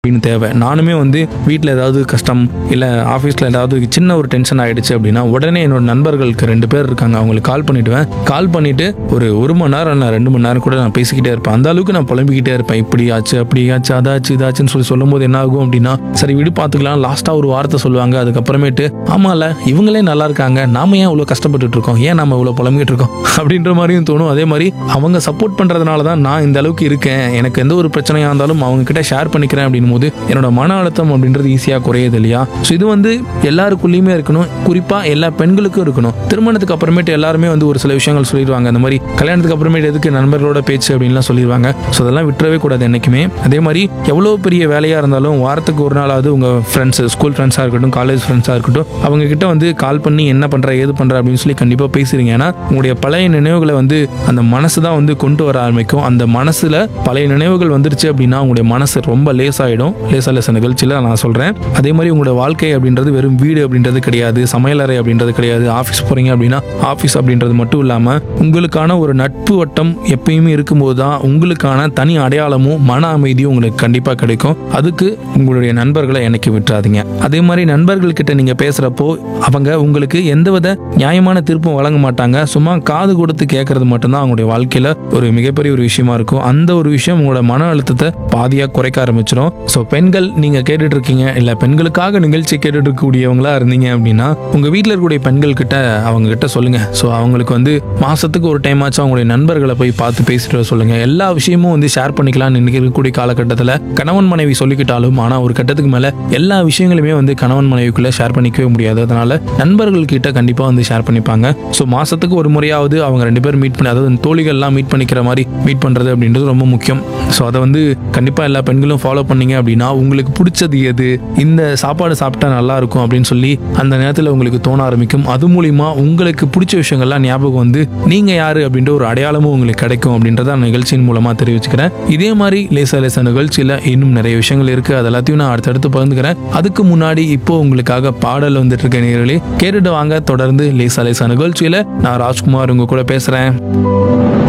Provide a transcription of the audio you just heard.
அப்படின்னு தேவை நானுமே வந்து வீட்டில் ஏதாவது கஷ்டம் இல்லை ஆஃபீஸில் ஏதாவது சின்ன ஒரு டென்ஷன் ஆயிடுச்சு அப்படின்னா உடனே என்னோட நண்பர்களுக்கு ரெண்டு பேர் இருக்காங்க அவங்களுக்கு கால் பண்ணிடுவேன் கால் பண்ணிட்டு ஒரு ஒரு மணி நேரம் இல்லை ரெண்டு மணி நேரம் கூட நான் பேசிக்கிட்டே இருப்பேன் அந்த அளவுக்கு நான் புலம்பிக்கிட்டே இருப்பேன் இப்படி ஆச்சு அப்படி ஆச்சு அதாச்சு இதாச்சுன்னு சொல்லி சொல்லும்போது என்ன ஆகும் அப்படின்னா சரி விடு பார்த்துக்கலாம் லாஸ்ட்டாக ஒரு வார்த்தை சொல்லுவாங்க அதுக்கப்புறமேட்டு ஆமால இவங்களே நல்லா இருக்காங்க நாம ஏன் இவ்வளோ கஷ்டப்பட்டுட்டு இருக்கோம் ஏன் நம்ம இவ்வளோ புலம்பிக்கிட்டு இருக்கோம் அப்படின்ற மாதிரியும் தோணும் அதே மாதிரி அவங்க சப்போர்ட் பண்ணுறதுனால தான் நான் இந்த அளவுக்கு இருக்கேன் எனக்கு எந்த ஒரு பிரச்சனையாக இருந்தாலும் அவங்க கிட்ட ஷேர் பண்ணிக்கிறேன் அப்படின்னும் போது என்னோட மன அழுத்தம் அப்படின்றது ஈஸியாக குறையுது இல்லையா ஸோ இது வந்து எல்லாருக்குள்ளேயுமே இருக்கணும் குறிப்பாக எல்லா பெண்களுக்கும் இருக்கணும் திருமணத்துக்கு அப்புறமேட்டு எல்லாருமே வந்து ஒரு சில விஷயங்கள் சொல்லிடுவாங்க அந்த மாதிரி கல்யாணத்துக்கு அப்புறமேட்டு எதுக்கு நண்பர்களோட பேச்சு அப்படின்லாம் சொல்லிடுவாங்க ஸோ அதெல்லாம் விட்டுறவே கூடாது என்றைக்குமே அதே மாதிரி எவ்வளோ பெரிய வேலையாக இருந்தாலும் வாரத்துக்கு ஒரு நாளாவது உங்கள் ஃப்ரெண்ட்ஸ் ஸ்கூல் ஃப்ரெண்ட்ஸாக இருக்கட்டும் காலேஜ் ஃப்ரெண்ட்ஸாக இருக்கட்டும் அவங்க கிட்ட வந்து கால் பண்ணி என்ன பண்ணுற ஏது பண்ணுற அப்படின்னு சொல்லி கண்டிப்பாக பேசுறீங்க ஏன்னா உங்களுடைய பழைய நினைவுகளை வந்து அந்த மனசு தான் வந்து கொண்டு வர ஆரம்பிக்கும் அந்த மனசுல பழைய நினைவுகள் வந்துருச்சு அப்படின்னா உங்களுடைய மனசு ரொம்ப லேசாயிடும் லேசா லேச நிகழ்ச்சியில் நான் சொல்கிறேன் அதே மாதிரி உங்களோட வாழ்க்கை அப்படின்றது வெறும் வீடு அப்படின்றது கிடையாது சமையலறை அப்படின்றது கிடையாது ஆஃபீஸ் போகிறீங்க அப்படின்னா ஆஃபீஸ் அப்படின்றது மட்டும் இல்லாமல் உங்களுக்கான ஒரு நட்பு வட்டம் எப்பயுமே இருக்கும்போது தான் உங்களுக்கான தனி அடையாளமும் மன அமைதியும் உங்களுக்கு கண்டிப்பாக கிடைக்கும் அதுக்கு உங்களுடைய நண்பர்களை என்னைக்கு விட்டுறாதீங்க அதே மாதிரி நண்பர்கள் கிட்ட நீங்கள் பேசுகிறப்போ அவங்க உங்களுக்கு எந்தவித நியாயமான தீர்ப்பும் வழங்க மாட்டாங்க சும்மா காது கொடுத்து கேட்கறது மட்டும்தான் அவங்களுடைய வாழ்க்கையில் ஒரு மிகப்பெரிய ஒரு விஷயமா இருக்கும் அந்த ஒரு விஷயம் உங்களோட மன அழுத்தத்தை பாதியாக குறைக்க ஆரம்பிச்சிடும் ஸோ பெண்கள் நீங்கள் கேட்டுட்டு இருக்கீங்க இல்லை பெண்களுக்காக நிகழ்ச்சி கேட்டுட்டு இருக்கக்கூடியவங்களா இருந்தீங்க அப்படின்னா உங்கள் வீட்டில் இருக்கக்கூடிய பெண்கள் கிட்ட அவங்க கிட்ட சொல்லுங்க ஸோ அவங்களுக்கு வந்து மாசத்துக்கு ஒரு டைம் ஆச்சும் அவங்களுடைய நண்பர்களை போய் பார்த்து பேசிட்டு வர சொல்லுங்க எல்லா விஷயமும் வந்து ஷேர் பண்ணிக்கலாம்னு இன்னைக்கு இருக்கக்கூடிய காலகட்டத்தில் கணவன் மனைவி சொல்லிக்கிட்டாலும் ஆனால் ஒரு கட்டத்துக்கு மேலே எல்லா விஷயங்களுமே வந்து கணவன் மனைவிக்குள்ள ஷேர் பண்ணிக்கவே முடியாது அதனால நண்பர்கள் கிட்ட கண்டிப்பாக வந்து ஷேர் பண்ணிப்பாங்க ஸோ மாசத்துக்கு ஒரு முறையாவது அவங்க ரெண்டு பேரும் மீட் பண்ணி அதாவது தோழிகள்லாம் மீட் பண்ணிக்கிற மாதிரி மீட் பண்ணுறது அப்படின்றது ரொம்ப முக்கியம் ஸோ அதை வந்து கண்டிப்பாக எல்லா பெண்களும் ஃபாலோ பண்ணீங்க அப்படின்னா உங்களுக்கு பிடிச்சது எது இந்த சாப்பாடு சாப்பிட்டா நல்லா இருக்கும் அப்படின்னு சொல்லி அந்த நேரத்தில் உங்களுக்கு தோண ஆரம்பிக்கும் அது மூலிமா உங்களுக்கு பிடிச்ச விஷயங்கள்லாம் ஞாபகம் வந்து நீங்கள் யார் அப்படின்ற ஒரு அடையாளமும் உங்களுக்கு கிடைக்கும் அப்படின்றத நான் நிகழ்ச்சியின் மூலமாக தெரிவிச்சுக்கிறேன் இதே மாதிரி லேசா லேசா நிகழ்ச்சியில் இன்னும் நிறைய விஷயங்கள் இருக்குது அது எல்லாத்தையும் நான் அடுத்தடுத்து பகிர்ந்துக்கிறேன் அதுக்கு முன்னாடி இப்போ உங்களுக்காக பாடல் வந்துட்டு இருக்க நேர்களே கேட்டுட்டு வாங்க தொடர்ந்து லேசா லேசா நிகழ்ச்சியில் நான் ராஜ்குமார் உங்க கூட பேசுகிறேன்